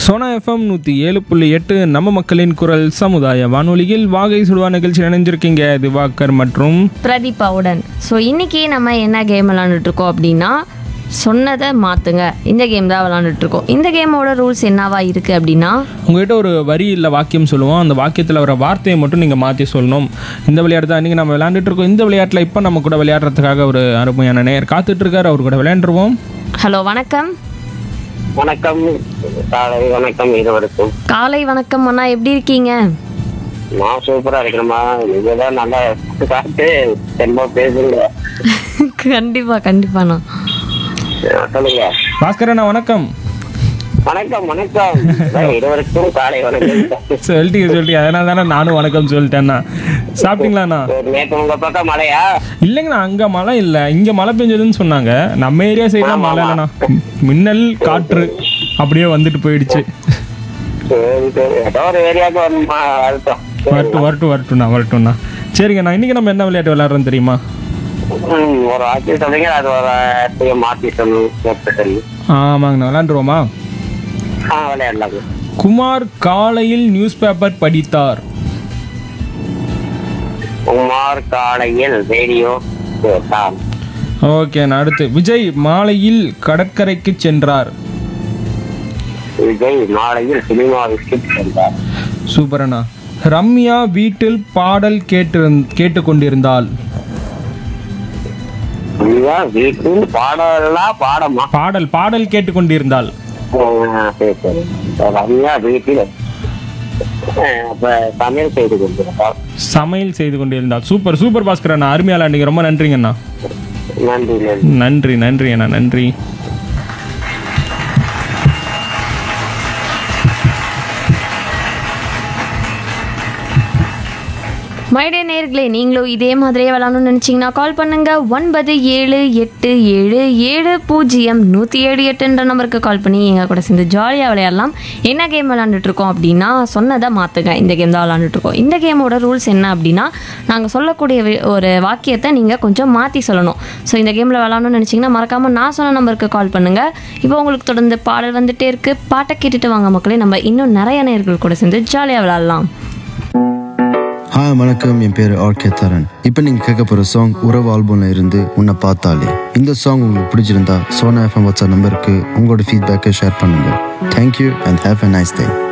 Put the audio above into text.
Sona FM நூற்றி ஏழு புள்ளி எட்டு நம்ம மக்களின் குரல் சமுதாய வானொலியில் வாகை சுடுவா நிகழ்ச்சி இணைஞ்சிருக்கீங்க திவாகர் மற்றும் பிரதீபாவுடன் ஸோ இன்னைக்கு நம்ம என்ன கேம் விளாண்டுட்டு இருக்கோம் அப்படின்னா சொன்னதை மாற்றுங்க இந்த கேம் தான் விளாண்டுட்டு இருக்கோம் இந்த கேமோட ரூல்ஸ் என்னவா இருக்குது அப்படின்னா உங்ககிட்ட ஒரு வரி இல்லை வாக்கியம் சொல்லுவோம் அந்த வாக்கியத்தில் வர வார்த்தையை மட்டும் நீங்கள் மாற்றி சொல்லணும் இந்த விளையாட்டு தான் இன்றைக்கி நம்ம விளையாண்டுட்டு இருக்கோம் இந்த விளையாட்டில் இப்போ நம்ம கூட விளையாடுறதுக்காக ஒரு அருமையான நேயர் காத்துட்டு இருக்காரு அவர் கூட விளையாண்டுருவோம் ஹலோ வணக்கம் வணக்கம் காலை வணக்கம் இருவருக்கும் காலை வணக்கம் அண்ணா எப்படி இருக்கீங்க நான் சூப்பரா இருக்கிறேம்மா நீங்க தான் நல்லா காட்டு தென்பா பேசுங்க கண்டிப்பாக கண்டிப்பாண்ணா அஹ் சொல்லுங்க பாஸ்கரண்ணா வணக்கம் வணக்கம் வணக்கம் அதான் இருவருக்கும் காலை வணக்கம் சொல்லிட்டீங்க சொல்லிட்டீங்க அதனால தானே நானும் வணக்கம் சொல்லிட்டேண்ணா சாப்பிட்டீங்களாண்ணா நேற்று உங்க பக்கம் மழையா இல்லைங்கண்ணா அங்கே மழை இல்லை இங்கே மழை பெஞ்சதுன்னு சொன்னாங்க நம்ம ஏரியா சைடில் மழை இல்லைண்ணா மின்னல் காற்று அப்படியே வந்துட்டு போயிடுச்சு சரி சரி ஏதோ ஒரு ஏரியாவுக்கு வரணுமா அழுத்தம் வரட்டும் வரட்டும் வரட்டும்ண்ணா வரட்டும்ண்ணா சரிங்கண்ணா இன்னைக்கு நம்ம என்ன விளையாட்டு விளையாடுறோம் தெரியுமா ம், ஒரு ஆட்சி சொல்லுங்க அது ஒரு இடத்தையும் மாற்றி சொல்லணும் கேட்டு சொல்லி ஆமாங்கண்ணா விளையாண்டுருவோமா ஆ விளையாடலாங்க குமார் காலையில் நியூஸ் பேப்பர் படித்தார் குமார் காலையில் ரேடியோ கேட்டான் ஓகேண்ணா அடுத்து விஜய் மாலையில் கடற்கரைக்கு சென்றார் விஜய் மாலையில் சினிமாவிற்கு சென்றார் சூப்பரண்ணா ரம்யா வீட்டில் பாடல் கேட்டு கேட்டுக்கொண்டிருந்தாள் ஐயா, வீட்டில் பாடலாம் பாடமா பாடல் பாடல் கேட்டுக்கொண்டிருந்தாள் ஆ, சரி சரி ரம்யா வீட்டில் ஆ, அப்ப சமையல் செய்து கொடுத்துருக்கார் சமையல் செய்து கொண்டிருந்தாள் சூப்பர் சூப்பர் பாஸ்கர் அண்ணா அருமையா விளையாண்டீங்க ரொம்ப நன்றிங்கண்ணா நன்றி நன்றி நன்றி நன்றி அண்ணா நன்றி மைடிய நேர்களே நீங்களும் இதே மாதிரியே விளாடணும்னு நினச்சிங்கன்னா கால் பண்ணுங்க ஒன்பது ஏழு எட்டு ஏழு ஏழு பூஜ்ஜியம் நூற்றி ஏழு எட்டுன்ற நம்பருக்கு கால் பண்ணி எங்கள் கூட சேர்ந்து ஜாலியாக விளையாடலாம் என்ன கேம் விளாண்டுட்டு இருக்கோம் அப்படின்னா சொன்னதை மாற்றுங்க இந்த கேம் தான் விளாண்டுட்டு இருக்கோம் இந்த கேமோட ரூல்ஸ் என்ன அப்படின்னா நாங்கள் சொல்லக்கூடிய வி- ஒரு வாக்கியத்தை நீங்கள் கொஞ்சம் மாற்றி சொல்லணும் ஸோ இந்த கேமில் விளாடணும்னு நினச்சிங்கன்னா மறக்காமல் நான் சொன்ன நம்பருக்கு கால் பண்ணுங்கள் இப்போ உங்களுக்கு தொடர்ந்து பாடல் வந்துட்டே இருக்குது பாட்டை கேட்டுட்டு வாங்க மக்களே நம்ம இன்னும் நிறைய நேர்கள் கூட சேர்ந்து ஜாலியாக விளாட்லாம் ஹாய் வணக்கம் என் பேர் ஆர்கே தரன் இப்போ நீங்க கேட்க போற சாங் உறவு ஆல்பம்ல இருந்து உன்னை பார்த்தாலே இந்த சாங் உங்களுக்கு பிடிச்சிருந்தா சோனா எஃப்எம் வாட்ஸ்அப் நம்பருக்கு உங்களோட ஃபீட்பேக்கை ஷேர் பண்ணுங்க thank you and have a nice day